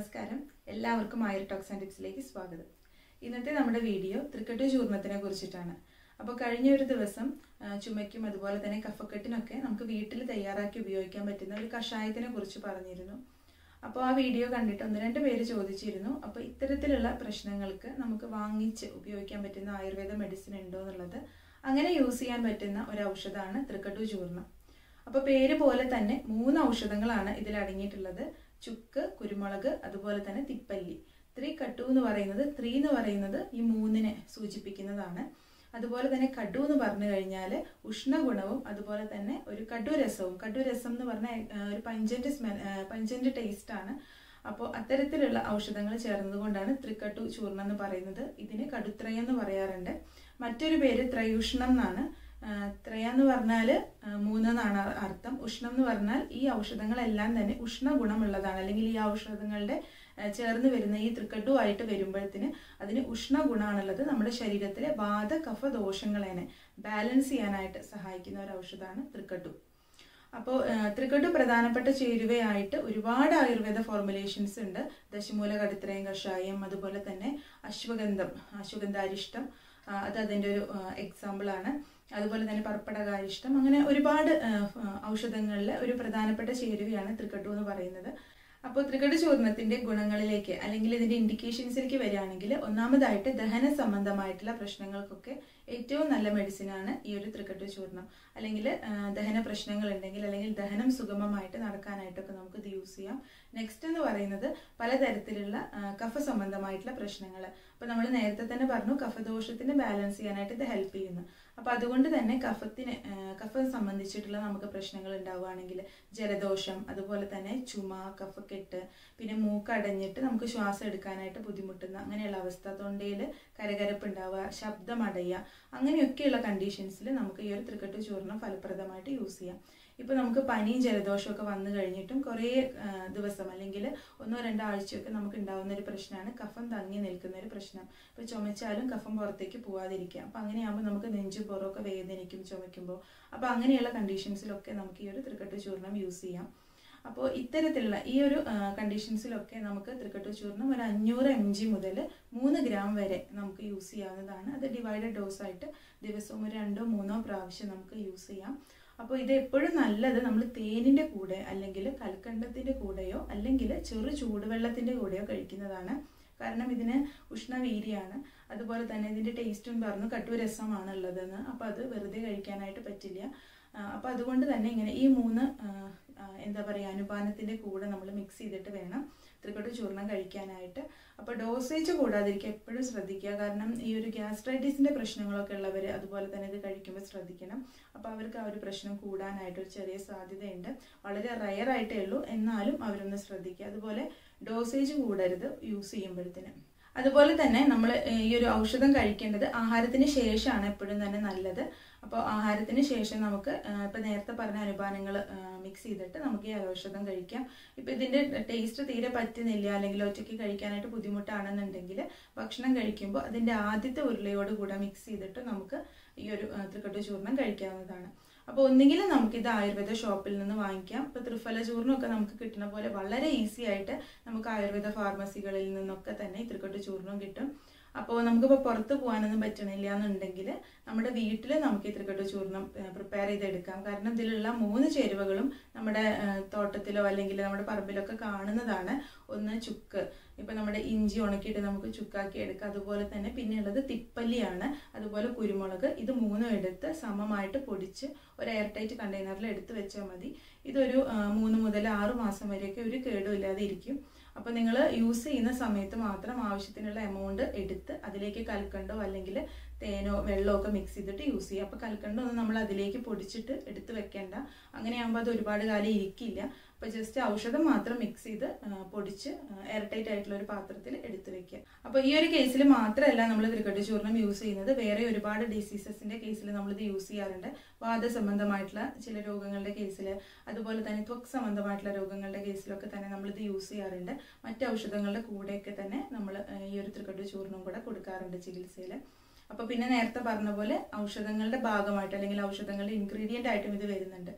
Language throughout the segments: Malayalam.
നമസ്കാരം എല്ലാവർക്കും ആയുർ ടോക്സ് ആൻഡ് ടിപ്സിലേക്ക് സ്വാഗതം ഇന്നത്തെ നമ്മുടെ വീഡിയോ തൃക്കട്ടു ചൂർണത്തിനെ കുറിച്ചിട്ടാണ് അപ്പോൾ കഴിഞ്ഞ ഒരു ദിവസം ആ, ചുമയ്ക്കും അതുപോലെ തന്നെ കഫക്കെട്ടിനൊക്കെ നമുക്ക് വീട്ടിൽ തയ്യാറാക്കി ഉപയോഗിക്കാൻ പറ്റുന്ന ഒരു കഷായത്തിനെ കുറിച്ച് പറഞ്ഞിരുന്നു അപ്പോൾ ആ വീഡിയോ കണ്ടിട്ട് ഒന്ന് രണ്ട് പേര് ചോദിച്ചിരുന്നു അപ്പോൾ ഇത്തരത്തിലുള്ള പ്രശ്നങ്ങൾക്ക് നമുക്ക് വാങ്ങിച്ച് ഉപയോഗിക്കാൻ പറ്റുന്ന ആയുർവേദ മെഡിസിൻ ഉണ്ടോ എന്നുള്ളത് അങ്ങനെ യൂസ് ചെയ്യാൻ പറ്റുന്ന ഒരു ഔഷധമാണ് തൃക്കട്ടു ചൂർണം അപ്പോൾ പേര് പോലെ തന്നെ മൂന്ന് ഔഷധങ്ങളാണ് ഇതിൽ അടങ്ങിയിട്ടുള്ളത് ചുക്ക് കുരുമുളക് അതുപോലെ തന്നെ തിപ്പല്ലി ത്രീ കട്ടു എന്ന് പറയുന്നത് ത്രീ എന്ന് പറയുന്നത് ഈ മൂന്നിനെ സൂചിപ്പിക്കുന്നതാണ് അതുപോലെ തന്നെ കടു എന്ന് പറഞ്ഞു കഴിഞ്ഞാൽ ഉഷ്ണഗുണവും അതുപോലെ തന്നെ ഒരു കടുരസവും കടുരസം എന്ന് പറഞ്ഞാൽ ആ, ഒരു പഞ്ചന്റ് സ്മെൽ പഞ്ചന്റ് ടേസ്റ്റ് ആണ് അപ്പോൾ അത്തരത്തിലുള്ള ഔഷധങ്ങൾ ചേർന്നതുകൊണ്ടാണ് ത്രിക്കട്ടു ചൂർണം എന്ന് പറയുന്നത് ഇതിന് കടുത്രയം എന്ന് പറയാറുണ്ട് മറ്റൊരു പേര് ത്രയുഷ്ണം എന്നാണ് ആ, ത്രയ എന്ന് പറഞ്ഞാൽ മൂന്ന് എന്നാണ് അ- അർത്ഥം ഉഷ്ണം എന്ന് പറഞ്ഞാൽ ഈ ഔഷധങ്ങളെല്ലാം തന്നെ ഉഷ്ണ ഗുണമുള്ളതാണ് അല്ലെങ്കിൽ ഈ ഔഷധങ്ങളുടെ ആ, ചേർന്ന് വരുന്ന ഈ തൃക്കട്ടുമായിട്ട് വരുമ്പോഴത്തിന് അതിന് ഉഷ്ണ ഗുണമാണുള്ളത് നമ്മുടെ ശരീരത്തിലെ വാത കഫ ദോഷങ്ങളെ ബാലൻസ് ചെയ്യാനായിട്ട് സഹായിക്കുന്ന ഒരു ഔഷധമാണ് തൃക്കട്ടു അപ്പോൾ തൃക്കട്ടു പ്രധാനപ്പെട്ട ചേരുവയായിട്ട് ഒരുപാട് ആയുർവേദ ഫോർമുലേഷൻസ് ഉണ്ട് ദശമൂല കടുത്രയം കഷായം അതുപോലെ തന്നെ അശ്വഗന്ധം അശ്വഗന്ധാരിഷ്ടം ആ, അത് അതിൻ്റെ ഒരു എക്സാമ്പിളാണ് അതുപോലെ തന്നെ പർപ്പടകാരിഷ്ടം അങ്ങനെ ഒരുപാട് ഔഷധങ്ങളിൽ ഒരു പ്രധാനപ്പെട്ട ചേരുവയാണ് തൃക്കട്ടു എന്ന് പറയുന്നത് അപ്പോൾ ത്രികട ചൂർണത്തിന്റെ ഗുണങ്ങളിലേക്ക് അല്ലെങ്കിൽ ഇതിന്റെ ഇൻഡിക്കേഷൻസിലേക്ക് വരികയാണെങ്കിൽ ഒന്നാമതായിട്ട് ദഹന സംബന്ധമായിട്ടുള്ള പ്രശ്നങ്ങൾക്കൊക്കെ ഏറ്റവും നല്ല മെഡിസിനാണ് ഈ ഒരു ത്രികട്ടു ചൂർണം അല്ലെങ്കിൽ ദഹന പ്രശ്നങ്ങൾ ഉണ്ടെങ്കിൽ അല്ലെങ്കിൽ ദഹനം സുഗമമായിട്ട് നടക്കാനായിട്ടൊക്കെ നമുക്ക് ഇത് യൂസ് ചെയ്യാം നെക്സ്റ്റ് എന്ന് പറയുന്നത് പലതരത്തിലുള്ള ആ, കഫ സംബന്ധമായിട്ടുള്ള പ്രശ്നങ്ങൾ അപ്പോൾ നമ്മൾ നേരത്തെ തന്നെ പറഞ്ഞു കഫദോഷത്തിന് ബാലൻസ് ചെയ്യാനായിട്ട് ഇത് ഹെൽപ്പ് ചെയ്യുന്നു അപ്പോൾ അതുകൊണ്ട് തന്നെ കഫത്തിന് ആ, കഫം സംബന്ധിച്ചിട്ടുള്ള നമുക്ക് പ്രശ്നങ്ങൾ ഉണ്ടാവുകയാണെങ്കിൽ ജലദോഷം അതുപോലെ തന്നെ ചുമ കഫക്കെട്ട് പിന്നെ മൂക്കടഞ്ഞിട്ട് നമുക്ക് ശ്വാസം എടുക്കാനായിട്ട് ബുദ്ധിമുട്ടുന്ന അങ്ങനെയുള്ള അവസ്ഥ തൊണ്ടയിൽ കരകരപ്പ് ഉണ്ടാവുക ശബ്ദം അടയുക അങ്ങനെയൊക്കെയുള്ള കണ്ടീഷൻസിൽ നമുക്ക് ഈ ഒരു തൃക്കട്ടു ചൂർണം ഫലപ്രദമായിട്ട് യൂസ് ചെയ്യാം ഇപ്പോൾ നമുക്ക് പനിയും ജലദോഷവും ഒക്കെ വന്നു കഴിഞ്ഞിട്ടും കുറേ ആ, ദിവസം അല്ലെങ്കിൽ ഒന്നോ രണ്ടോ ആഴ്ചയൊക്കെ നമുക്ക് ഉണ്ടാവുന്ന ഒരു പ്രശ്നമാണ് കഫം തങ്ങി നിൽക്കുന്ന ഒരു പ്രശ്നം ഇപ്പോൾ ചുമച്ചാലും കഫം പുറത്തേക്ക് പോവാതിരിക്കുക അപ്പോൾ അങ്ങനെയാകുമ്പോൾ നമുക്ക് നെഞ്ചും പുറമൊക്കെ വേദനിക്കും ചുമയ്ക്കുമ്പോൾ അപ്പോൾ അങ്ങനെയുള്ള കണ്ടീഷൻസിലൊക്കെ നമുക്ക് ഈ ഒരു തൃക്കട്ടു ചൂർണം യൂസ് ചെയ്യാം അപ്പോൾ ഇത്തരത്തിലുള്ള ഈ ഒരു കണ്ടീഷൻസിലൊക്കെ നമുക്ക് തൃക്കട്ടു ചൂർണം ഒരു അഞ്ഞൂറ് എം ജി മുതൽ മൂന്ന് ഗ്രാം വരെ നമുക്ക് യൂസ് ചെയ്യാവുന്നതാണ് അത് ഡിവൈഡഡ് ഡോസ് ആയിട്ട് ദിവസവും ഒരു രണ്ടോ മൂന്നോ പ്രാവശ്യം നമുക്ക് യൂസ് ചെയ്യാം അപ്പോൾ ഇത് എപ്പോഴും നല്ലത് നമ്മൾ തേനിൻ്റെ കൂടെ അല്ലെങ്കിൽ കൽക്കണ്ടത്തിൻ്റെ കൂടെയോ അല്ലെങ്കിൽ ചെറു ചൂടുവെള്ളത്തിൻ്റെ കൂടെയോ കഴിക്കുന്നതാണ് കാരണം ഇതിന് ഉഷ്ണവീര്യാണ് അതുപോലെ തന്നെ ഇതിൻ്റെ ടേസ്റ്റും പറഞ്ഞു കട്ടുരസമാണ് ഉള്ളതെന്ന് അപ്പോൾ അത് വെറുതെ കഴിക്കാനായിട്ട് പറ്റില്ല അപ്പോൾ അതുകൊണ്ട് തന്നെ ഇങ്ങനെ ഈ മൂന്ന് ആ, ആ, എന്താ പറയുക അനുപാനത്തിൻ്റെ കൂടെ നമ്മൾ മിക്സ് ചെയ്തിട്ട് വേണം ത്രികട്ടു ചൂർണം കഴിക്കാനായിട്ട് അപ്പോൾ ഡോസേജ് കൂടാതിരിക്കുക എപ്പോഴും ശ്രദ്ധിക്കുക കാരണം ഈ ഒരു ഗ്യാസ്ട്രൈറ്റിസിൻ്റെ പ്രശ്നങ്ങളൊക്കെ ഉള്ളവർ അതുപോലെ തന്നെ ഇത് കഴിക്കുമ്പോൾ ശ്രദ്ധിക്കണം അപ്പോൾ അവർക്ക് ആ ഒരു പ്രശ്നം കൂടാനായിട്ട് ഒരു ചെറിയ സാധ്യതയുണ്ട് വളരെ റയർ ആയിട്ടേ ഉള്ളൂ എന്നാലും അവരൊന്ന് ശ്രദ്ധിക്കുക അതുപോലെ ഡോസേജ് കൂടരുത് യൂസ് ചെയ്യുമ്പോഴത്തേന് അതുപോലെ തന്നെ നമ്മൾ ഈ ഒരു ഔഷധം കഴിക്കേണ്ടത് ആഹാരത്തിന് ശേഷമാണ് എപ്പോഴും തന്നെ നല്ലത് അപ്പോൾ ആഹാരത്തിന് ശേഷം നമുക്ക് ഇപ്പോൾ നേരത്തെ പറഞ്ഞ അനുപാനങ്ങൾ മിക്സ് ചെയ്തിട്ട് നമുക്ക് ഈ ഔഷധം കഴിക്കാം ഇപ്പോൾ ഇതിൻ്റെ ടേസ്റ്റ് തീരെ പറ്റുന്നില്ല അല്ലെങ്കിൽ ഒറ്റയ്ക്ക് കഴിക്കാനായിട്ട് ബുദ്ധിമുട്ടാണെന്നുണ്ടെങ്കിൽ ഭക്ഷണം കഴിക്കുമ്പോൾ അതിൻ്റെ ആദ്യത്തെ ഉരുളയോട് കൂടെ മിക്സ് ചെയ്തിട്ട് നമുക്ക് ഈ ഒരു ആ, തൃക്കട്ടു ചൂർണം കഴിക്കാവുന്നതാണ് അപ്പോൾ ഒന്നുകിലും നമുക്കിത് ആയുർവേദ ഷോപ്പിൽ നിന്ന് വാങ്ങിക്കാം ഇപ്പോൾ ത്രിഫല ചൂർണ്ണമൊക്കെ നമുക്ക് കിട്ടുന്ന പോലെ വളരെ ഈസി ആയിട്ട് നമുക്ക് ആയുർവേദ ഫാർമസികളിൽ നിന്നൊക്കെ തന്നെ ഈ തൃക്കട്ടു ചൂർണം കിട്ടും അപ്പോൾ നമുക്കിപ്പോൾ പുറത്ത് പോകാനൊന്നും പറ്റണില്ല എന്നുണ്ടെങ്കിൽ നമ്മുടെ വീട്ടിൽ നമുക്ക് ഈ തൃക്കട്ടു ചൂർണം പ്രിപ്പയർ ചെയ്തെടുക്കാം കാരണം ഇതിലുള്ള മൂന്ന് ചേരുവകളും നമ്മുടെ ആ, തോട്ടത്തിലോ അല്ലെങ്കിൽ നമ്മുടെ പറമ്പിലൊക്കെ കാണുന്നതാണ് ഒന്ന് ചുക്ക് ഇപ്പം നമ്മുടെ ഇഞ്ചി ഉണക്കിയിട്ട് നമുക്ക് ചുക്കാക്കി എടുക്കാം അതുപോലെ തന്നെ പിന്നെയുള്ളത് തിപ്പല്ലിയാണ് അതുപോലെ കുരുമുളക് ഇത് മൂന്നും എടുത്ത് സമമായിട്ട് പൊടിച്ച് ഒരു എയർ ടൈറ്റ് കണ്ടെയ്നറിൽ എടുത്ത് വെച്ചാൽ മതി ഇതൊരു ആ, മൂന്ന് മുതൽ ആറ് മാസം വരെയൊക്കെ ഒരു കേടും ഇല്ലാതെ ഇരിക്കും അപ്പോൾ നിങ്ങൾ യൂസ് ചെയ്യുന്ന സമയത്ത് മാത്രം ആവശ്യത്തിനുള്ള എമൗണ്ട് എടുത്ത് അതിലേക്ക് കൽക്കണ്ടോ അല്ലെങ്കിൽ തേനോ വെള്ളമോ ഒക്കെ മിക്സ് ചെയ്തിട്ട് യൂസ് ചെയ്യുക അപ്പോൾ കൽക്കണ്ടോ ഒന്നും നമ്മൾ അതിലേക്ക് പൊടിച്ചിട്ട് എടുത്ത് വെക്കേണ്ട അങ്ങനെയാകുമ്പോൾ അത് ഒരുപാട് കാലം ഇരിക്കില്ല അപ്പോൾ ജസ്റ്റ് ഔഷധം മാത്രം മിക്സ് ചെയ്ത് ആ, പൊടിച്ച് എയർ ടൈറ്റ് ആയിട്ടുള്ള ഒരു പാത്രത്തിൽ എടുത്ത് വെക്കുക അപ്പോൾ ഈ ഒരു കേസിൽ മാത്രമല്ല നമ്മൾ തൃക്കട്ടി ചൂർണം യൂസ് ചെയ്യുന്നത് വേറെ ഒരുപാട് ഡിസീസസിൻ്റെ കേസിൽ നമ്മളിത് യൂസ് ചെയ്യാറുണ്ട് വാദ സംബന്ധമായിട്ടുള്ള ചില രോഗങ്ങളുടെ കേസിൽ അതുപോലെ തന്നെ ത്വക്ക് സംബന്ധമായിട്ടുള്ള രോഗങ്ങളുടെ കേസിലൊക്കെ തന്നെ നമ്മളിത് യൂസ് ചെയ്യാറുണ്ട് മറ്റ് ഔഷധങ്ങളുടെ കൂടെയൊക്കെ തന്നെ നമ്മൾ ഈ ഒരു തൃക്കട്ടു ചൂർണം കൂടെ കൊടുക്കാറുണ്ട് ചികിത്സയിൽ അപ്പോൾ പിന്നെ നേരത്തെ പറഞ്ഞ പോലെ ഔഷധങ്ങളുടെ ഭാഗമായിട്ട് അല്ലെങ്കിൽ ഔഷധങ്ങളുടെ ഇൻഗ്രീഡിയൻ്റ് ആയിട്ടും ഇത് വരുന്നുണ്ട്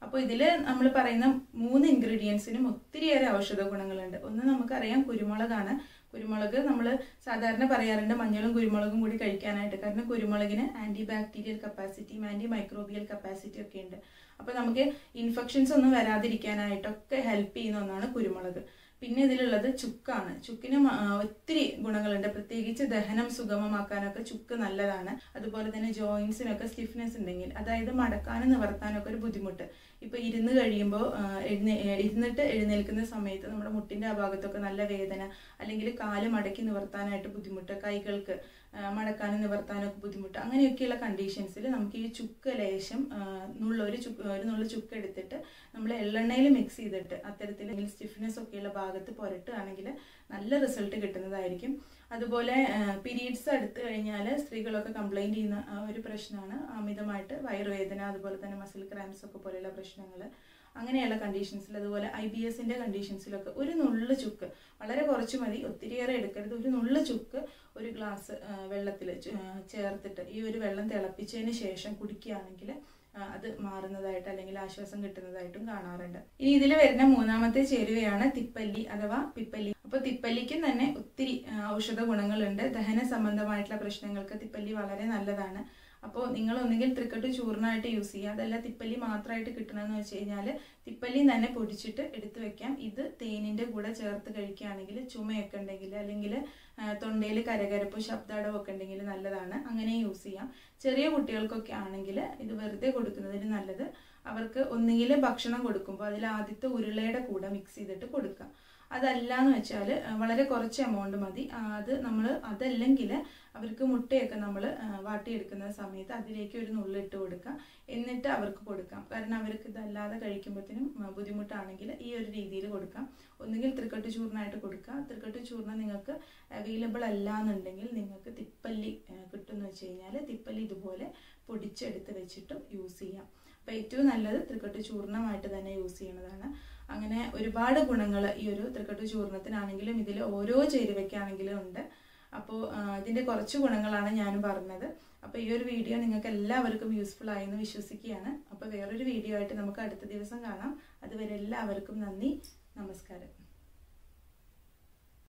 അപ്പോൾ ഇതിൽ നമ്മൾ പറയുന്ന മൂന്ന് ഇൻഗ്രീഡിയൻസിനും ഒത്തിരിയേറെ ഔഷധ ഗുണങ്ങളുണ്ട് ഒന്ന് നമുക്കറിയാം കുരുമുളകാണ് കുരുമുളക് നമ്മൾ സാധാരണ പറയാറുണ്ട് മഞ്ഞളും കുരുമുളകും കൂടി കഴിക്കാനായിട്ട് കാരണം കുരുമുളകിന് ആൻറ്റി ബാക്ടീരിയൽ കപ്പാസിറ്റിയും ആൻറ്റി മൈക്രോബിയൽ കപ്പാസിറ്റി ഒക്കെ ഉണ്ട് അപ്പോൾ നമുക്ക് ഇൻഫെക്ഷൻസ് ഒന്നും വരാതിരിക്കാനായിട്ടൊക്കെ ഹെൽപ്പ് ചെയ്യുന്ന ഒന്നാണ് കുരുമുളക് പിന്നെ ഇതിലുള്ളത് ചുക്കാണ് ചുക്കിന് മ- ആ, ഒത്തിരി ഗുണങ്ങളുണ്ട് പ്രത്യേകിച്ച് ദഹനം സുഗമമാക്കാനൊക്കെ ചുക്ക് നല്ലതാണ് അതുപോലെ തന്നെ ജോയിൻസിനൊക്കെ സ്റ്റിഫ്നെസ് ഉണ്ടെങ്കിൽ അതായത് മടക്കാനും നിവർത്താനൊക്കെ ഒരു ബുദ്ധിമുട്ട് ഇപ്പൊ ഇരുന്ന് കഴിയുമ്പോൾ എഴുന്നേ ഇരുന്നിട്ട് എഴുന്നേൽക്കുന്ന സമയത്ത് നമ്മുടെ മുട്ടിന്റെ ആ ഭാഗത്തൊക്കെ നല്ല വേദന അല്ലെങ്കിൽ കാല് മടക്കി നിവർത്താനായിട്ട് ബുദ്ധിമുട്ട് കൈകൾക്ക് ആ, മടക്കാനും നിവർത്താനും ഒക്കെ ബുദ്ധിമുട്ട് അങ്ങനെയൊക്കെയുള്ള കണ്ടീഷൻസിൽ നമുക്ക് ഈ ചുക്ക് ലേശം ആ, നുള്ള ഒരു ചുക്ക് ഒരു നുള്ള ചുക്ക് എടുത്തിട്ട് നമ്മൾ എള്ളെണ്ണയിൽ മിക്സ് ചെയ്തിട്ട് അത്തരത്തിൽ സ്റ്റിഫ്നെസ് ഒക്കെയുള്ള ഭാഗത്ത് പുരട്ടുകയാണെങ്കിൽ നല്ല റിസൾട്ട് കിട്ടുന്നതായിരിക്കും അതുപോലെ പീരീഡ്സ് എടുത്തു കഴിഞ്ഞാൽ സ്ത്രീകളൊക്കെ കംപ്ലൈൻറ്റ് ചെയ്യുന്ന ആ, ഒരു പ്രശ്നമാണ് അമിതമായിട്ട് വയറുവേദന അതുപോലെ തന്നെ മസിൽ ക്രാംസ് ഒക്കെ പോലെയുള്ള പ്രശ്നങ്ങൾ അങ്ങനെയുള്ള കണ്ടീഷൻസിൽ അതുപോലെ ഐ ബി എസിൻ്റെ കണ്ടീഷൻസിലൊക്കെ ഒരു നുള്ളു ചുക്ക് വളരെ കുറച്ച് മതി ഒത്തിരിയേറെ എടുക്കരുത് ഒരു നുള്ളു ചുക്ക് ഒരു ഗ്ലാസ് വെള്ളത്തിൽ ചേർത്തിട്ട് ഈ ഒരു വെള്ളം തിളപ്പിച്ചതിന് ശേഷം കുടിക്കുകയാണെങ്കിൽ ആ, അത് മാറുന്നതായിട്ട് അല്ലെങ്കിൽ ആശ്വാസം കിട്ടുന്നതായിട്ടും കാണാറുണ്ട് ഇനി ഇതിൽ വരുന്ന മൂന്നാമത്തെ ചേരുവയാണ് തിപ്പല്ലി അഥവാ പിപ്പല്ലി അപ്പോൾ തിപ്പല്ലിക്കും തന്നെ ഒത്തിരി ആ, ഔഷധ ഗുണങ്ങളുണ്ട് ദഹന സംബന്ധമായിട്ടുള്ള പ്രശ്നങ്ങൾക്ക് തിപ്പല്ലി വളരെ നല്ലതാണ് അപ്പോൾ നിങ്ങൾ ഒന്നുകിൽ തൃക്കട്ട് ചൂർണ്ണമായിട്ട് യൂസ് ചെയ്യുക അതല്ല തിപ്പല്ലി മാത്രമായിട്ട് കിട്ടണമെന്ന് വെച്ച് കഴിഞ്ഞാൽ തിപ്പല്ലി തന്നെ പൊടിച്ചിട്ട് എടുത്തു വെക്കാം ഇത് തേനിൻ്റെ കൂടെ ചേർത്ത് കഴിക്കുകയാണെങ്കിൽ ചുമയൊക്കെ ഉണ്ടെങ്കിൽ അല്ലെങ്കിൽ തൊണ്ടയിൽ കരകരപ്പോ ശബ്ദാടവും ഒക്കെ ഉണ്ടെങ്കിൽ നല്ലതാണ് അങ്ങനെ യൂസ് ചെയ്യാം ചെറിയ കുട്ടികൾക്കൊക്കെ ആണെങ്കിൽ ഇത് വെറുതെ കൊടുക്കുന്നതിന് നല്ലത് അവർക്ക് ഒന്നുകിൽ ഭക്ഷണം കൊടുക്കുമ്പോൾ അതിൽ ആദ്യത്തെ ഉരുളയുടെ കൂടെ മിക്സ് ചെയ്തിട്ട് കൊടുക്കാം അതല്ല എന്ന് വെച്ചാൽ വളരെ കുറച്ച് എമൗണ്ട് മതി ആ, അത് നമ്മൾ അതല്ലെങ്കിൽ അവർക്ക് മുട്ടയൊക്കെ നമ്മൾ വാട്ടിയെടുക്കുന്ന സമയത്ത് അതിലേക്ക് ഒരു നുള്ളിട്ട് കൊടുക്കാം എന്നിട്ട് അവർക്ക് കൊടുക്കാം കാരണം അവർക്ക് ഇതല്ലാതെ കഴിക്കുമ്പോഴത്തേനും ആ, ബുദ്ധിമുട്ടാണെങ്കിൽ ഈ ഒരു രീതിയിൽ കൊടുക്കാം ഒന്നുകിൽ തൃക്കട്ട് ചൂർണ്ണമായിട്ട് കൊടുക്കുക തൃക്കട്ട് ചൂർണ്ണം നിങ്ങൾക്ക് അവൈലബിൾ അല്ല എന്നുണ്ടെങ്കിൽ നിങ്ങൾക്ക് തിപ്പല്ലി ആ, കിട്ടുമെന്ന് വെച്ച് കഴിഞ്ഞാൽ തിപ്പല്ലി ഇതുപോലെ പൊടിച്ചെടുത്ത് വെച്ചിട്ടും യൂസ് ചെയ്യാം അപ്പോൾ ഏറ്റവും നല്ലത് തൃക്കട്ട് ചൂർണ്ണമായിട്ട് തന്നെ യൂസ് ചെയ്യുന്നതാണ് അങ്ങനെ ഒരുപാട് ഗുണങ്ങൾ ഈ ഒരു തൃക്കട്ട് ചൂർണ്ണത്തിനാണെങ്കിലും ഇതിൽ ഓരോ ചേരുവയ്ക്കാണെങ്കിലും ഉണ്ട് അപ്പോൾ ഇതിൻ്റെ കുറച്ച് ഗുണങ്ങളാണ് ഞാൻ പറഞ്ഞത് അപ്പോൾ ഈ ഒരു വീഡിയോ നിങ്ങൾക്ക് എല്ലാവർക്കും യൂസ്ഫുൾ ആയെന്ന് വിശ്വസിക്കുകയാണ് അപ്പോൾ വേറൊരു വീഡിയോ ആയിട്ട് നമുക്ക് അടുത്ത ദിവസം കാണാം അതുവരെ എല്ലാവർക്കും നന്ദി നമസ്കാരം